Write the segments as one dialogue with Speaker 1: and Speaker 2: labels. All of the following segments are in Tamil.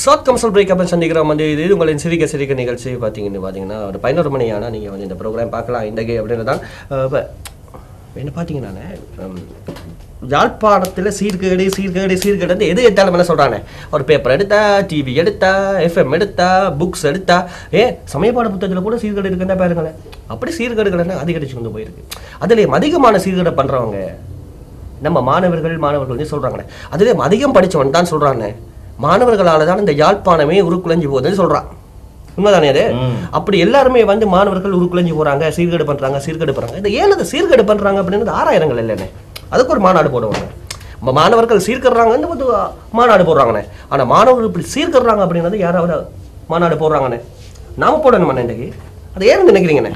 Speaker 1: ஷார்ட் கமர்ஷியல் பிரேக் அப்புறம் சந்திக்கிறோம் வந்து இது உங்களின் சிரிக்க சிரிக்க நிகழ்ச்சி பார்த்தீங்கன்னு பார்த்தீங்கன்னா ஒரு பதினோரு மணி ஆனால் நீங்கள் வந்து இந்த ப்ரோக்ராம் பார்க்கலாம் இந்த கே அப்படின்னு தான் இப்போ என்ன பார்த்தீங்கன்னா யாழ்ப்பாணத்தில் சீர்கேடு சீர்கேடு சீர்கேடு எது எடுத்தாலும் என்ன சொல்கிறானே ஒரு பேப்பர் எடுத்தா டிவி எடுத்தா எஃப்எம் எடுத்தா புக்ஸ் எடுத்தா ஏ சமயப்பாட புத்தகத்தில் கூட சீர்கேடு இருக்குன்னா பாருங்களேன் அப்படி சீர்கேடுகள் என்ன அதிகரிச்சு கொண்டு போயிருக்கு அதுலேயும் அதிகமான சீர்கேடை பண்ணுறவங்க நம்ம மாணவர்கள் மாணவர்கள் வந்து சொல்கிறாங்கண்ணே அதுலேயும் அதிகம் படித்தவன் தான் சொல்கிறானே மாணவர்களால் தான் இந்த யாழ்ப்பாணமே உருக்குலைஞ்சு போகுதுன்னு சொல்கிறான் உண்மைதானே அது அப்படி எல்லாருமே வந்து மாணவர்கள் உருக்குலைஞ்சு போகிறாங்க சீர்கேடு பண்ணுறாங்க சீர்கேடு பண்ணுறாங்க இந்த ஏன் அதை சீர்கேடு பண்ணுறாங்க அப்படின்றது ஆறாயிரங்கள் இல்லைண்ணே அதுக்கு ஒரு மாநாடு போடுவாங்க நம்ம மாணவர்கள் சீர்கடுறாங்கன்னு வந்து மாநாடு போடுறாங்கண்ணே ஆனால் மாணவர்கள் இப்படி சீர்கடுறாங்க அப்படின்றது யாராவது மாநாடு போடுறாங்கண்ணே நாம போடணுமாண்ணே இன்றைக்கு அது ஏன்னு நினைக்கிறீங்கண்ணே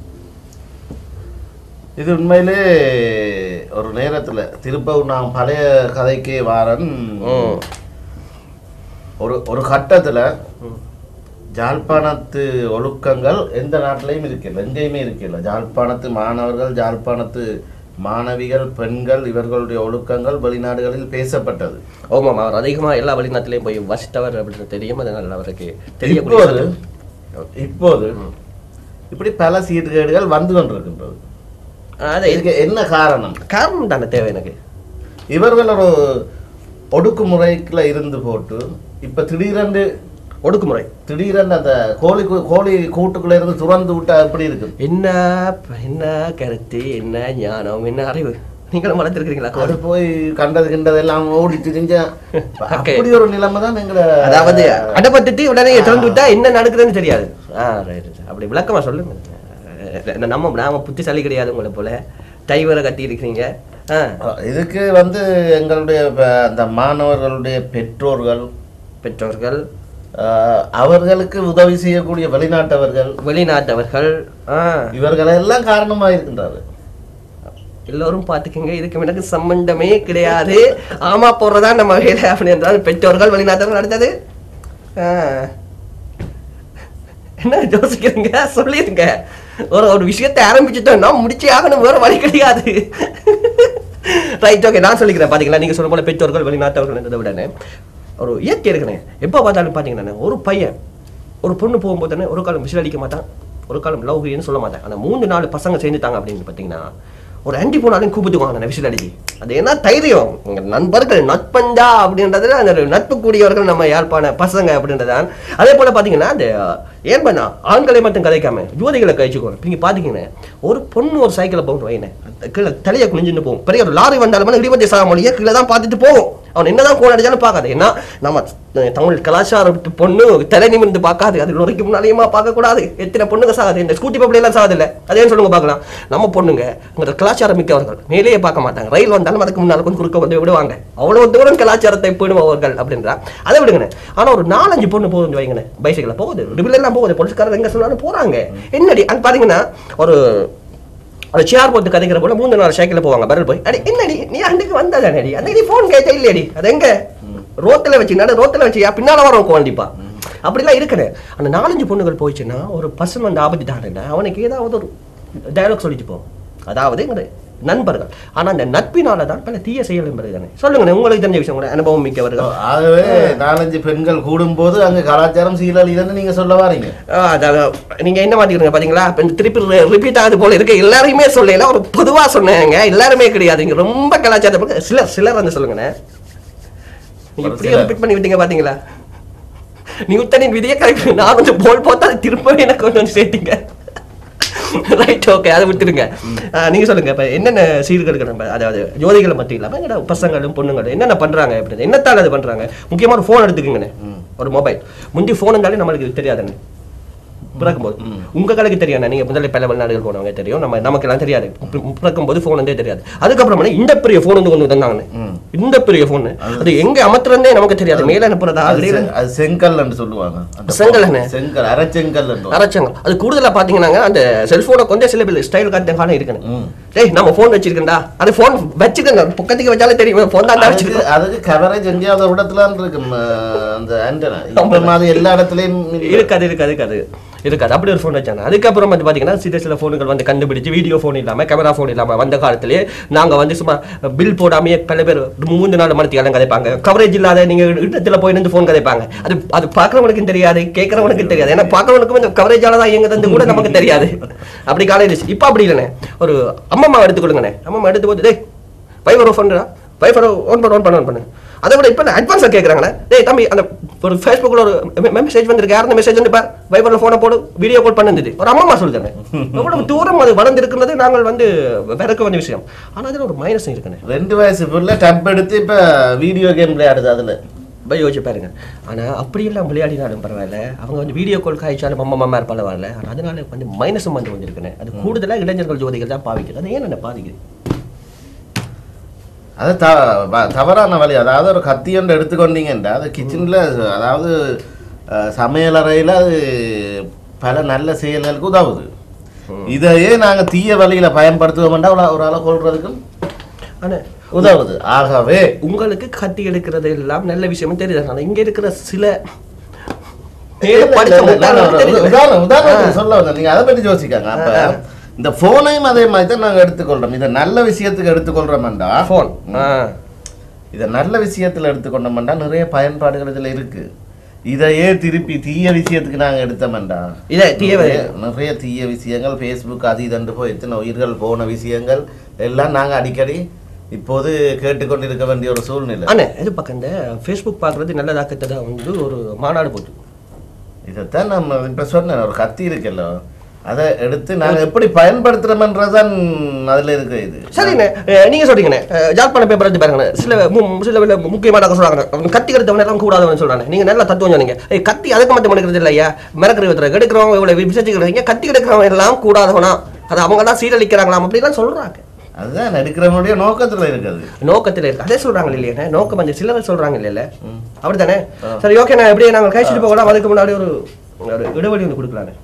Speaker 2: இது உண்மையிலே ஒரு நேரத்துல திருப்பவும் நான் பழைய கதைக்கே வாரன்
Speaker 1: ம்
Speaker 2: ஒரு ஒரு கட்டத்துல ஜாழ்ப்பாணத்து ஒழுக்கங்கள் எந்த நாட்டிலையும் இருக்கில்ல எங்கேயுமே இருக்கில்ல ஜாழ்ப்பாணத்து மாணவர்கள் ஜாழ்ப்பாணத்து மாணவிகள் பெண்கள் இவர்களுடைய ஒழுக்கங்கள் வெளிநாடுகளில் பேசப்பட்டது
Speaker 1: ஆமாம் அவர் அதிகமாக எல்லா வெளிநாட்டிலையும் போய் வசித்தவர் அப்படின்னு தெரியும் அதனால் அவருக்கு
Speaker 2: இப்போது
Speaker 1: தெரியக்கூடிய
Speaker 2: இப்போது இப்படி பல சீர்கேடுகள் வந்து கொண்டிருக்கின்றது
Speaker 1: அது
Speaker 2: இதுக்கு என்ன காரணம்
Speaker 1: காரணம் தானே தேவை எனக்கு
Speaker 2: இவர்கள் ஒரு ஒடுக்குமுறைக்குள்ள இருந்து போட்டு இப்ப திடீரென்று
Speaker 1: ஒடுக்குமுறை
Speaker 2: திடீரென்று அந்த கோழி கு- கோழி கூட்டுக்குள்ள இருந்து துறந்து விட்டா எப்படி இருக்கு
Speaker 1: என்ன ப- என்ன கருத்து என்ன ஞானம் என்ன அறிவு நீங்களும் வளர்த்துருக்கீங்களா
Speaker 2: அது போய் கண்டது கிண்டது எல்லாம் ஓடி திரிஞ்ச
Speaker 1: Okay.
Speaker 2: அப்படி ஒரு நிலைமை தான் எங்களை
Speaker 1: அதாவது அடப்பட்டுட்டு உடனே திறந்து விட்டா என்ன நடக்குதுன்னு தெரியாது ஆ ரைட் அப்படி விளக்கமா சொல்லுங்க அஹ் நம்ம நாம புத்திசாலி கிடையாது உங்களை போல டைவரை கட்டி இருக்கிறீங்க ஆ
Speaker 2: இதுக்கு வந்து எங்களுடைய ப- அந்த மாணவர்களுடைய பெற்றோர்கள்
Speaker 1: பெற்றோர்கள்
Speaker 2: ஆஹ், அவர்களுக்கு உதவி செய்யக்கூடிய வெளிநாட்டவர்கள்
Speaker 1: வெளிநாட்டவர்கள் ஆ
Speaker 2: இவர்களெல்லாம் காரணமா இருக்கின்றாரு
Speaker 1: எல்லோரும் பார்த்துக்கங்க இதுக்கு எனக்கு சம்பந்தமே கிடையாது ஆமா போடுறதா நம்ம வேலை அப்படின்றால் பெற்றோர்கள் வெளிநாட்டவர்கள் அடுத்தது ஆ. என்ன யோசிக்கிறீங்க சொல்லிருங்க ஒரு ஒரு விஷயத்தை ஆரம்பிச்சுட்டோம்னா முடிச்சே ஆகணும் வேற வழி கிடையாது ரைட் ஓகே நான் சொல்லிக்கிறேன் பாத்தீங்களா நீங்க சொல்ல போல பெற்றோர்கள் வெளிநாட்டவர்கள் என்றதை விடனே ஒரு இயற்கை இருக்குண்ணே எப்போ பார்த்தாலும் பாத்தீங்கன்னா ஒரு பையன் ஒரு பொண்ணு போகும்போது ஒரு காலம் விசில் அடிக்க மாட்டான் ஒரு காலம் லவ்கின்னு சொல்ல மாட்டேன் ஆனால் மூணு நாலு பசங்க சேர்ந்துட்டாங்க அப்படின்னு பார்த்தீங்கன்னா ஒரு ஆன்டி போனாலும் கூப்பிட்டுக்குவாங்க நான் விசில் அடிச்சு அது என்ன தைரியம் உங்க நண்பர்கள் நட்பண்டா அப்படின்றதுல அந்த நட்பு கூடியவர்கள் நம்ம யாழ்ப்பாண பசங்க அப்படின்றதான் அதே போல பார்த்தீங்கன்னா அந்த ஏன் பண்ணா ஆண்களை மட்டும் கதைக்காம யுவதிகளை கழிச்சுக்கோங்க நீங்க பார்த்தீங்கன்னா ஒரு பொண்ணு ஒரு சைக்கிளை போகணும் வைனேன் கீழே தலையை குனிஞ்சுன்னு போகும் பெரிய ஒரு லாரி வந்தாலும் இடிபத்தி சாக மொழியை கீழே தான் பார்த்துட்டு போகும் அவன் என்னதான் கோல் அடிச்சாலும் பார்க்காது ஏன்னா நம்ம அஹ், தமிழ் கலாச்சாரத்து பொண்ணு தலை நிமிர்ந்து பார்க்காது அது நுரைக்கு முன்னாடியுமா பார்க்கக்கூடாது எத்தனை பொண்ணுங்க சாகுது இந்த ஸ்கூட்டி பப்பிள் எல்லாம் சாகுது இல்லை அதே சொல்லுங்க பார்க்கலாம் நம்ம பொண்ணுங்க இந்த கலாச்சாரம் மிக்கவர்கள் மேலேயே பார்க்க மாட்டாங்க ரயில் வந்தாலும் அதுக்கு முன்னால் கொஞ்சம் குறுக்க வந்து விடுவாங்க அவ்வளவு தூரம் கலாச்சாரத்தை பேணுபவர்கள் அப்படின்றா அதை விடுங்கண்ணே ஆனா ஒரு நாலஞ்சு பொண்ணு போகுது வைங்கண்ணே பைசைக்கில் போகுது ரிபிள் எல்லாம் போகுது போலீஸ்காரர் எங்க சொன்னாலும் போறாங்க என்னடி அது பாத்தீங்கன்னா ஒரு அது சேர் போட்டு கதைக்கிற போல மூணு நாலு சைக்கிளில் போவாங்க பரல் போய் அடி என்னடி நீ அன்னைக்கு வந்ததானடி அன்னைக்கு நீ ஃபோன் கேட்ட இல்லையடி அது எங்க ரோட்டில் வச்சு நடு ரோட்டில் வச்சு பின்னால வரும் கண்டிப்பா அப்படிலாம் இருக்குது அந்த நாலஞ்சு பொண்ணுகள் போயிடுச்சுன்னா ஒரு பர்சன் வந்து ஆபத்துட்டாங்கன்னா அவனுக்கு ஏதாவது ஒரு டயலாக் சொல்லிட்டு போகும் அதாவது எங்க நண்பர்கள் ஆனா அந்த நட்பினால தான் பல தீய செயல் என்பது தானே சொல்லுங்க உங்களுக்கு தெரிஞ்ச விஷயம் கூட அனுபவம் மிக்கவர்கள்
Speaker 2: ஆகவே நாலஞ்சு பெண்கள் கூடும்போது அங்க கலாச்சாரம் சீரழிதுன்னு நீங்க சொல்ல வாரீங்க
Speaker 1: ஆ, அதான் நீங்க என்ன மாத்திக்கிறீங்க பாத்தீங்களா இப்ப இந்த திருப்பி ரிப்பீட் ஆகுது போல இருக்கு எல்லாரையுமே சொல்லல ஒரு பொதுவா சொன்னேங்க எல்லாருமே கிடையாது இங்க ரொம்ப கலாச்சாரத்தை பக்கம் சிலர் சிலர் வந்து சொல்லுங்கண்ணே நீங்க
Speaker 2: ஒரு
Speaker 1: இப்படியே
Speaker 2: சிலர்.
Speaker 1: ரிப்பீட் பண்ணி விட்டீங்க பாத்தீங்களா நியூட்டனின் விதியை கரெக்ட் நான் வந்து போல் போட்டா அது திரும்பவே எனக்கு கொண்டு வந்து சேர்த்தீங்க ரைட் ஓகே அதை விட்டுருங்க ஆ, நீங்க சொல்லுங்க இப்ப என்னென்ன சீர்கேடுகள் நம்ம அதாவது ஜோதிகளை மட்டும் இல்லாம எங்கட பசங்களும் பொண்ணுங்களும் என்னென்ன பண்றாங்க எப்படி என்னத்தால அது பண்றாங்க முக்கியமா ஒரு ஃபோன் எடுத்துக்கங்கண்ணே ஒரு மொபைல் முந்தி ஃபோன் இருந்தாலே நம்மளுக்கு தெரியாதுண்ணே பிறக்கும்போது உங்க கலைக்கு தெரியும் நீங்க முதல்ல பல வெளிநாடுகள் போனவங்க தெரியும் நம்ம நமக்கு எல்லாம் தெரியாது பி- பிறக்கும்போது போன் வந்தே தெரியாது அதுக்கப்புறமா இந்த பெரிய போன் வந்து கொண்டு வந்தாங்க இந்த பெரிய போன் அது எங்க அமர்த்துறதே நமக்கு தெரியாது மேல அனுப்புறதா
Speaker 2: அது செ- அது செங்கல் என்று சொல்லுவாங்க அந்த
Speaker 1: செங்கல் என்ன?
Speaker 2: செங்கல் அரைச்செங்கல் என்று
Speaker 1: அரைச்சாங்க அது கூடுதலா பாத்தீங்கன்னா அந்த செல்போனை கொஞ்சம் சில பேர் ஸ்டைல் காட்ட காலம் இருக்குன்னு
Speaker 2: ம்.
Speaker 1: டேய் நம்ம போன் வச்சிருக்கேன்டா அது போன் வச்சுக்கங்க பக்கத்துக்கு வச்சாலே தெரியும் போன் தான்
Speaker 2: அதுக்கு
Speaker 1: வச்சிருக்கோம்
Speaker 2: அதுக்கு கவரேஜ் எங்கேயாவது ஒரு இடத்துல இருக்கு ம, அந்த ஆண்டனா இப்ப மாதிரி எல்லா இடத்துலயும் இல்ல.
Speaker 1: இருக்காது இருக்காது இருக்காது இருக்காது அப்படி ஒரு ஃபோன் வச்சாங்க அதுக்கப்புறம் வந்து பார்த்தீங்கன்னா சில சில ஃபோனுகள் வந்து கண்டுபிடிச்சு வீடியோ ஃபோன் இல்லாமல் கேமரா ஃபோன் இல்லாமல் வந்த காலத்திலே நாங்கள் வந்து சும்மா பில் போடாமையே பல பேர் மூணு நாலு மணிக்கு எல்லாம் கதைப்பாங்க கவரேஜ் இல்லாத நீங்கள் இடத்துல போய் நின்று ஃபோன் கதைப்பாங்க அது அது பார்க்குறவனுக்கும் தெரியாது கேட்குறவனுக்கும் தெரியாது ஏன்னா பார்க்குறவனுக்கும் இந்த கவரேஜால தான் இயங்குதுன்னு கூட நமக்கு தெரியாது அப்படி காலையில் இருந்துச்சு இப்போ அப்படி இல்லைண்ணே ஒரு அம்மம்மா எடுத்துக்கொள்ளுங்கண்ணே அம்மம்மா எடுத்து போட்டு டேய் வைஃபர் ஃபோன்டா வைஃபர் ஓன் பண்ண ஓன் பண்ண ஓன் பண்ணு அதை விட இப்போ அட்வான்ஸாக கேட்குறாங்களே டேய் தம்பி அந்த ஒரு ஃபேஸ்புக்கில் ஒரு மெசேஜ் வந்திருக்கு யாரும் மெசேஜ் வந்து பார் வைபரில் ஃபோனை போடு வீடியோ கால் பண்ணுது ஒரு அம்மா சொல்லுங்க எவ்வளவு தூரம் அது வளர்ந்துருக்குறது நாங்கள் வந்து விறக்க வேண்டிய விஷயம் ஆனால் அதில் ஒரு மைனஸ் இருக்குண்ணே
Speaker 2: ரெண்டு வயசு புள்ள டப் எடுத்து இப்ப வீடியோ கேம் விளையாடுது அதுல
Speaker 1: போய் யோசிச்சு பாருங்க ஆனால் அப்படியெல்லாம் விளையாடினாலும் பரவாயில்ல அவங்க வந்து வீடியோ கால் காய்ச்சாலும் அம்மா அம்மா இருப்பால வரல ஆனால் அதனால வந்து மைனஸும் வந்து வந்துருக்குண்ணே அது கூடுதலாக இளைஞர்கள் ஜோதிகள் தான் பாவிக்குது அது ஏன் என்ன பாதிக்குது
Speaker 2: அது த வ- தவறான வழி அதாவது ஒரு கத்தி ஒன்று எடுத்துக்கொண்டீங்கன்னா அது கிச்சனில் அதாவது அஹ், சமையலறையில் அது பல நல்ல செயல்களுக்கு உதவுது இதையே நாங்கள் தீய வழியில பயன்படுத்துவோம்னா ஒரு ஒரு ஆளை கொள்றதுக்கும்
Speaker 1: ஆனால்
Speaker 2: உதவுது ஆகவே
Speaker 1: உங்களுக்கு கத்தி எடுக்கிறது எல்லாம் நல்ல விஷயமும் தெரியுது ஆனா இங்க இருக்கிற சில மேல படிச்ச
Speaker 2: இல்ல, இல்ல, இல்ல,
Speaker 1: முட்டாள்களுக்கு
Speaker 2: இல்ல,
Speaker 1: தெரியுது.
Speaker 2: உதாரணம் உதாரணத்துக்கு
Speaker 1: ஆ.
Speaker 2: சொல்ல வந்தேன் நீங்க அதை பற்றி யோசிக்காங்க அப்ப
Speaker 1: ஆ.
Speaker 2: இந்த போனையும் அதே மாதிரி தான் நாங்க எடுத்துக்கொள்றோம் இதை நல்ல விஷயத்துக்கு எடுத்துக்கொள்றோம்டா
Speaker 1: போன் ஆ.
Speaker 2: இதை நல்ல விஷயத்துல எடுத்துக்கொண்டோம்டா நிறைய பயன்பாடுகள் இதுல இருக்கு இதையே திருப்பி தீய விஷயத்துக்கு நாங்க எடுத்தோம்டா
Speaker 1: இதை தீய வி-
Speaker 2: நிறைய- நிறைய தீய விஷயங்கள் ஃபேஸ்புக் அது இதன்று போய் எத்தனை உயிர்கள் போன விஷயங்கள் எல்லாம் நாங்க அடிக்கடி இப்போது கேட்டுக்கொண்டிருக்க வேண்டிய ஒரு சூழ்நிலை
Speaker 1: அண்ணே இது பக்கம் இந்த ஃபேஸ்புக் பார்க்குறது நல்லதாக்கத்தை வந்து ஒரு மாநாடு போட்டு
Speaker 2: இதைத்தான் நம்ம இப்ப சொன்னேன் ஒரு கத்தி இருக்குல்ல அதை எடுத்து நாங்க எப்படி பயன்படுத்துறோம்ன்றதான் அதுல இருக்கு இது
Speaker 1: சரிண்ணே அஹ், நீங்க சொல்றீங்கண்ணே அஹ், ஜாழ்ப்பாண பேப்பர் எடுத்து பாருங்க சில மு- சில வேலை முக்கியமான சொல்றாங்க அவன் கத்தி எடுத்தவன் எல்லாம் கூடாதவன் சொல்றாங்க நீங்க நல்லா தத்துவம் சொன்னீங்க ஏய் கத்தி அதுக்கு மட்டும் எடுக்கிறது இல்லையா மிரக்கறி வித்துற எடுக்கிறவங்க இவ்வளவு விசேஷிக்கிறீங்க கத்தி எடுக்கிறவன் எல்லாம் கூடாதவனா அது அவங்க தான் சீரழிக்கிறாங்களாம் அப்படிலாம் சொல்றாங்க
Speaker 2: அதுதான் எடுக்கிறவனுடைய நோக்கத்துல இருக்குது
Speaker 1: நோக்கத்தில் இருக்கு அதே சொல்றாங்க இல்லையா நோக்கம் வந்து சிலவர் சொல்றாங்க இல்லைல்ல அப்படித்தானே சரி ஓகே நான் எப்படியே நாங்கள் கழிச்சிட்டு போகலாம் அதுக்கு முன்னாடி ஒரு ஒரு இடைவெளி ஒன்று கொடுக்கலானே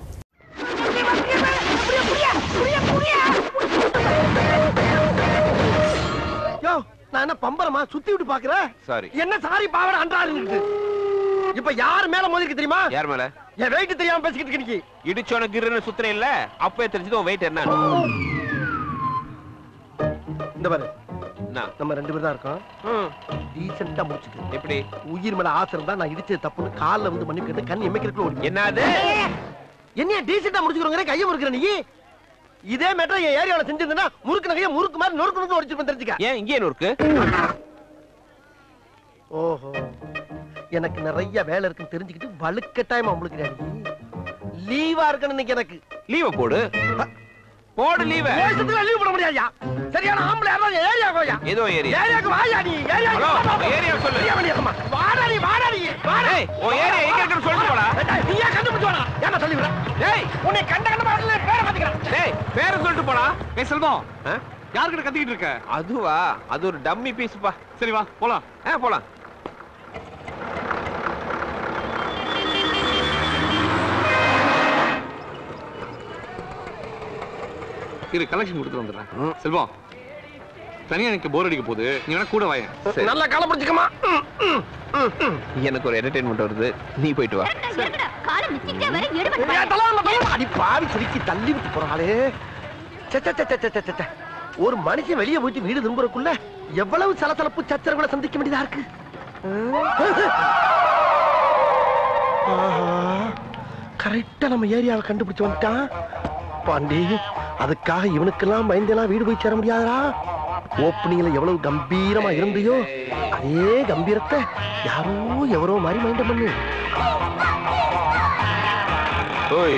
Speaker 3: யோ நான் என்ன பம்பரமா சுத்தி விட்டு பாக்குறேன்
Speaker 4: சாரி
Speaker 3: என்ன சாரி பாவட அன்றாரு இருக்குது இப்ப யார் மேல மோதிருக்கு தெரியுமா
Speaker 4: யார் மேல
Speaker 3: என் வெயிட் தெரியாம பேசிக்கிட்டு இருக்க நீ
Speaker 4: இடிச்சோன கிருன்னு சுத்துறேன் இல்ல அப்பவே தெரிஞ்சது உன் வெயிட் என்ன
Speaker 3: இந்த பாரு
Speaker 4: என்ன?
Speaker 3: நம்ம ரெண்டு பேர் தான் இருக்கோம்
Speaker 4: ம்,
Speaker 3: டீசெண்டா முடிச்சுட்டு
Speaker 4: எப்படி
Speaker 3: உயிர் மேல ஆசை இருந்தா நான் இடிச்சது தப்புன்னு கால்ல வந்து மன்னிப்பு கேட்டு கண் எமைக்கிறதுக்குள்ள ஓடி
Speaker 4: என்னது
Speaker 3: என்னைய டீசெண்டா முடிச்சுக்கிறோங்க கையை முறுக்குற நீ இதே மேட்டர் என் ஏரியாவில் செஞ்சிருந்தா முறுக்கு நகையை முறுக்கு மாதிரி நொறுக்கு நொறுக்கு உடைச்சிருப்பேன் தெரிஞ்சுக்க
Speaker 4: ஏன் இங்கே இருக்கு
Speaker 3: ஓஹோ எனக்கு நிறைய வேலை இருக்குன்னு தெரிஞ்சுக்கிட்டு வலுக்கட்டாயமா முழுக்கிறாரு லீவா இருக்கணும் இன்னைக்கு எனக்கு
Speaker 4: லீவ போடு போடு லீவ
Speaker 3: தேசத்துல லீவ் போட முடியாதுயா சரியான ஆம்பளை யாராவது ஏரியா கோயா
Speaker 4: ஏதோ ஏரியா
Speaker 3: ஏரியாக்கு வாயா நீ ஏரியா
Speaker 4: ஹலோ, ஏரியா சொல்லு.
Speaker 3: வாடா நீ வாடா நீ வாடா
Speaker 4: ஏய், உன் ஏரியா எங்க இருக்குன்னு சொல்லிட்டு போடா.
Speaker 3: ஏய், நீயா கண்டுபிடிச்சு வாடா ஏன்னா சொல்லி விட
Speaker 4: டேய்
Speaker 3: உன்னை கண்ட கண்ட பாடல பேரை மாத்திக்கிறேன்
Speaker 4: டேய் பேர சொல்லிட்டு போடா
Speaker 5: ஏய் செல்வம்
Speaker 4: ஆ?
Speaker 5: யாருக்கிட்ட கத்திக்கிட்டு இருக்க
Speaker 4: அதுவா அது ஒரு டம்மி பீஸ்ப்பா
Speaker 5: சரி வா போலாம்
Speaker 4: ஆ போலாம்
Speaker 5: இரு கலெக்ஷன் கொடுத்துட்டு வந்துடுறேன் செல்வம் தனியா எனக்கு போர் அடிக்க போகுது நீ வேணா கூட வாயேன்
Speaker 4: சரி.
Speaker 3: நல்லா காலம் பிடிச்சுக்கமா
Speaker 4: எனக்கு ஒரு என்டர்டைன்மெண்ட் வருது நீ போயிட்டு வா
Speaker 3: அடி பாவி சிரிக்கி தள்ளி விட்டு போறாளே ச்சே, ச்சே, ச்சே, ச்சே, ச்சே, ச்சே, ச்சே. ஒரு மனுஷன் வெளியே போயிட்டு வீடு திரும்புறக்குள்ள எவ்வளவு சலசலப்பு சச்சரவுகளை சந்திக்க வேண்டியதா இருக்கு கரெக்டா நம்ம ஏரியாவை கண்டுபிடிச்சு வந்துட்டான் பாண்டி அதுக்காக இவனுக்கெல்லாம் பயந்தெல்லாம் வீடு போய் சேர முடியாதா ஓப்பனிங்ல எவ்வளவு கம்பீரமா இருந்தியோ அதே கம்பீரத்தை யாரோ எவரோ மாதிரி மைண்ட பண்ணு
Speaker 4: ஓய்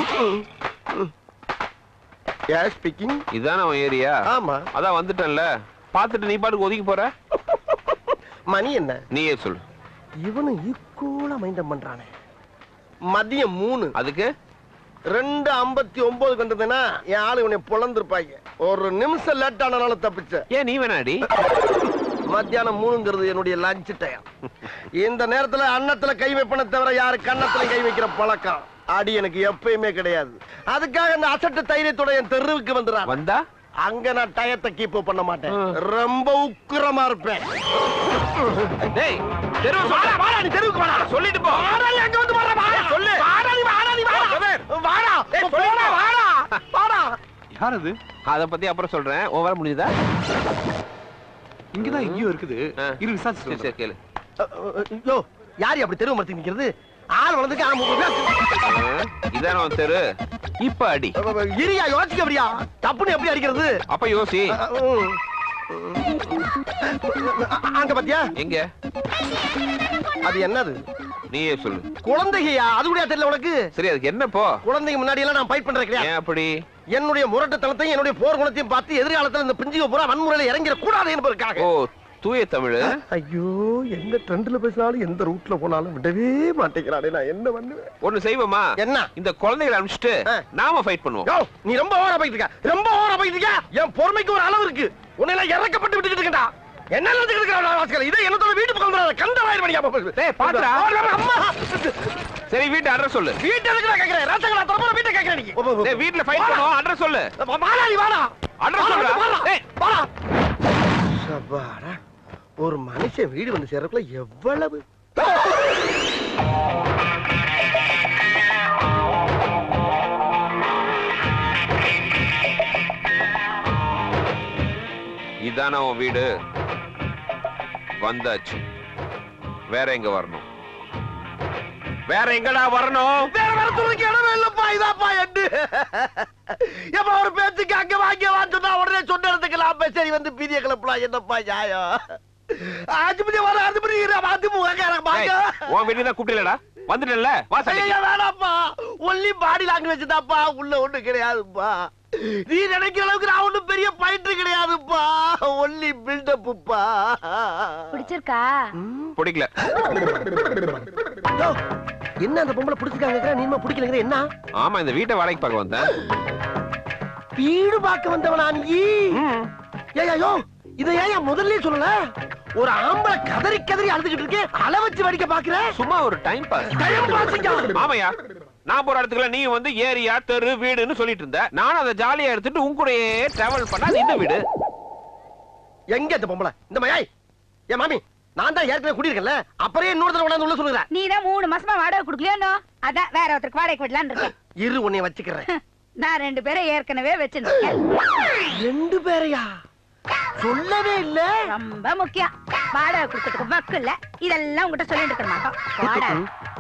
Speaker 3: யார் ஸ்பீக்கிங்
Speaker 4: இதானே உன் ஏரியா
Speaker 3: ஆமா
Speaker 4: அதான் வந்துட்டேன்ல பார்த்துட்டு நீ பாட்டுக்கு ஒதுக்கி போற
Speaker 3: மணி என்ன
Speaker 4: நீயே சொல்லு
Speaker 3: இவனும் ஈக்குவலா மைண்டம் பண்றானே மதியம் மூணு
Speaker 4: அதுக்கு
Speaker 3: ரெண்டு ஐம்பத்தி ஒன்பது கண்டதுன்னா என் ஆளு இவனை பொழந்திருப்பாங்க ஒரு நிமிஷம் லேட் ஆனனால தப்பிச்ச
Speaker 4: ஏன் நீ வேணாடி
Speaker 3: மத்தியானம் மூணுங்கிறது என்னுடைய லஞ்ச் டைம் இந்த நேரத்துல அன்னத்துல கை வைப்பன தவிர யாரு கன்னத்துல கை வைக்கிற பழக்கம் அடி எனக்கு எப்பயுமே கிடையாது அதுக்காக இந்த அசட்டு தைரியத்தோட என் தெருவுக்கு வந்துடுறான்
Speaker 4: வந்தா
Speaker 3: அங்க நான் டயத்தை கீப் பண்ண மாட்டேன் ரொம்ப உக்கிரமா இருப்பேன்
Speaker 4: டேய் தெருவு
Speaker 3: வாடா, வாடா, நீ தெருவுக்கு வாடா.
Speaker 4: சொல்லிட்டு போ
Speaker 3: வாடா, நீ அங்க வந்து வாடா, வாடா.
Speaker 4: சொல்லு.
Speaker 3: வாடா, நீ வாடா, நீ வாடா.
Speaker 4: பிரதர்.
Speaker 3: வாடா
Speaker 4: ஏய்,
Speaker 3: போடா
Speaker 4: சொல்லிட்டு வா.
Speaker 3: வாடா வாடா
Speaker 5: யார் அது
Speaker 4: அத பத்தி அப்புறம் சொல்றேன் உன் வர முடியுதா
Speaker 5: இங்கதான் எங்கேயோ இருக்குது
Speaker 4: ஆ.
Speaker 5: இரு
Speaker 4: சரி
Speaker 5: விசாரிச்சு
Speaker 4: சரி கேளு
Speaker 3: யோ யார் அப்படி தெருவு மரத்துக்கு நிக்கிறது ஆள் வளர்ந்துக்கு ஆ, மு-
Speaker 4: ஆ, இதான உன் தெரு இப்ப அடி
Speaker 3: இரியா யோசிக்க அப்படியா தப்புன்னு எப்படி அடிக்கிறது
Speaker 4: அப்ப யோசி
Speaker 3: அ, ம். அங்க பாத்தியா
Speaker 4: எங்க
Speaker 3: அது என்னது
Speaker 4: நீயே சொல்லு
Speaker 3: குழந்தையா அது கூட தெரியல உனக்கு
Speaker 4: சரி அதுக்கு என்ன போ
Speaker 3: குழந்தைங்க முன்னாடி எல்லாம் நான் ஃபைட் பண்றேன் கிடையாது
Speaker 4: ஏன் அப்படி
Speaker 3: என்னுடைய முரட்டுத்தனத்தையும் என்னுடைய போர் குணத்தையும் பார்த்து எதிர்காலத்துல இந்த பிஞ்சுக பூரா வன்முறையில இறங்கிட கூடாது என்பதற்காக
Speaker 4: ஓ தூய தமிழ்
Speaker 3: ஐயோ எந்த ட்ரெண்ட்ல பேசினாலும் எந்த ரூட்ல போனாலும் விடவே மாட்டேங்கிறானே நான் என்ன பண்ணுவேன்
Speaker 4: ஒண்ணு செய்வோமா
Speaker 3: என்ன
Speaker 4: இந்த குழந்தைகளை அனுப்பிச்சிட்டு
Speaker 3: ஆ.
Speaker 4: நாம ஃபைட் பண்ணுவோம்
Speaker 3: யோ நீ ரொம்ப ஓவரா போயிட்டு இருக்க ரொம்ப ஓவரா போயிட்டு இருக்க என் பொறுமைக்கு ஒரு அளவு இருக்கு உன்னை எல்லாம் இறக்கப்பட்டு விட்டுக்கிட்டு இருக்கா என்ன நினைச்சுக்கிட்டு இருக்கிற வாசிக்கல இதை என்னத்தோட வீட்டு பக்கம் வந்துடாத கண்டவாயிரம் மணி
Speaker 4: டேய், பாத்துடா.
Speaker 3: அம்மா
Speaker 4: சரி வீட்டு அட்ரஸ் சொல்லு
Speaker 3: வீட்டு எதுக்கு நான் கேக்குறேன் ரத்தங்களா தரப்போற வீட்டை கேக்குறேன் நீ
Speaker 4: டேய் வீட்ல ஃபைட் பண்ணுவோம் அட்ரஸ் சொல்லு
Speaker 3: வாடா நீ வாடா
Speaker 4: அட்ரஸ் சொல்றா
Speaker 3: வாடா
Speaker 4: டேய்
Speaker 3: வாடா சபாடா ஒரு மனுஷன் வீடு வந்து சேர்றதுக்குள்ள எவ்வளவு
Speaker 4: இதான உன் வீடு வந்தாச்சு வேற எங்க வரணும் வேற எங்கடா வரணும்
Speaker 3: வேற வேற துணிக்கு இடமே இல்லப்பா இதாப்பா எட்டு எப்ப ஒரு பேச்சுக்கு அங்க வாங்க வான்னு சொன்னா உடனே சொன்ன இடத்துக்கு சரி வந்து பீதிய கிளப்பலாம் என்னப்பா நியாயம் ஆஜிபதி வர ஆஜிபதி அதிமுக பாக்க
Speaker 4: டேய், உன் வீட்டுக்கு தான் கூப்பிடலடா வந்துட்டல வா சண்டைக்கு.
Speaker 3: ஐயா வேணாப்பா ஒன்லி பாடி லாங்குவேஜ் தான்ப்பா உள்ள ஒண்ணு கிடையாதுப்பா நீ நினைக்கிற அளவுக்கு நான் ஒண்ணும் பெரிய பயிற்று கிடையாதுப்பா ஒன்லி பில்டப்புப்பா
Speaker 6: பிடிச்சிருக்கா
Speaker 4: பிடிக்கல
Speaker 3: என்ன அந்த பொம்பளை பிடிச்சிருக்காங்க நீமா பிடிக்கலங்கிற என்ன
Speaker 4: ஆமா இந்த வீட்டை வாடகைக்கு பார்க்க வந்தேன்
Speaker 3: வீடு பார்க்க வந்தவனா நீ ஏய்யோ இதை ஏன் முதல்ல சொல்லல ஒரு ஆம்பளை கதறி கதறி அழுதுகிட்டு இருக்கேன் அள வச்சு வடிக்க பாக்குற
Speaker 4: சும்மா ஒரு டைம் பாஸ்
Speaker 3: டைம் பாசிங்க
Speaker 4: ஆமாயா நான் போற இடத்துக்குள்ள நீ வந்து ஏரியா தெரு வீடுன்னு சொல்லிட்டு இருந்த நானும் அதை ஜாலியா எடுத்துட்டு உன் கூடயே டிராவல் பண்ணா அது இந்த வீடு
Speaker 3: எங்க இந்த பொம்பளை இந்த மயாய் ஏன் மாமி நான் தான் ஏற்கனவே குடியிருக்கேன்ல அப்புறம் இன்னொரு தடவை கொண்டாந்து உள்ள சொல்லுறேன்
Speaker 6: நீ தான் மூணு மாசமா வாடகை கொடுக்கலையோ அதான் வேற ஒருத்தருக்கு வாடகை விடலான்னு இருக்கேன்
Speaker 3: இரு உன்னை வச்சுக்கிறேன்
Speaker 6: நான் ரெண்டு பேரை ஏற்கனவே வச்சிருந்தேன்
Speaker 3: ரெண்டு பேரையா சொல்லவே இல்ல
Speaker 6: ரொம்ப முக்கியம் வாடகை கொடுக்கறதுக்கு வக்கு இல்ல இதெல்லாம் உங்ககிட்ட சொல்லிட்டு இருக்க மாட்டோம் வாடகை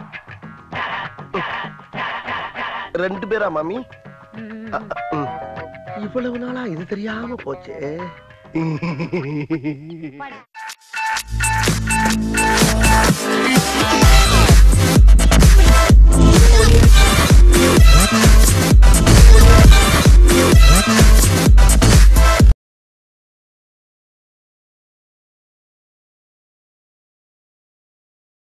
Speaker 3: ரெண்டு பேரா மாமி
Speaker 6: ம்.
Speaker 3: அ, அ, ம். இவ்வளவு நாளா இது தெரியாம போச்சே
Speaker 6: வாடகை.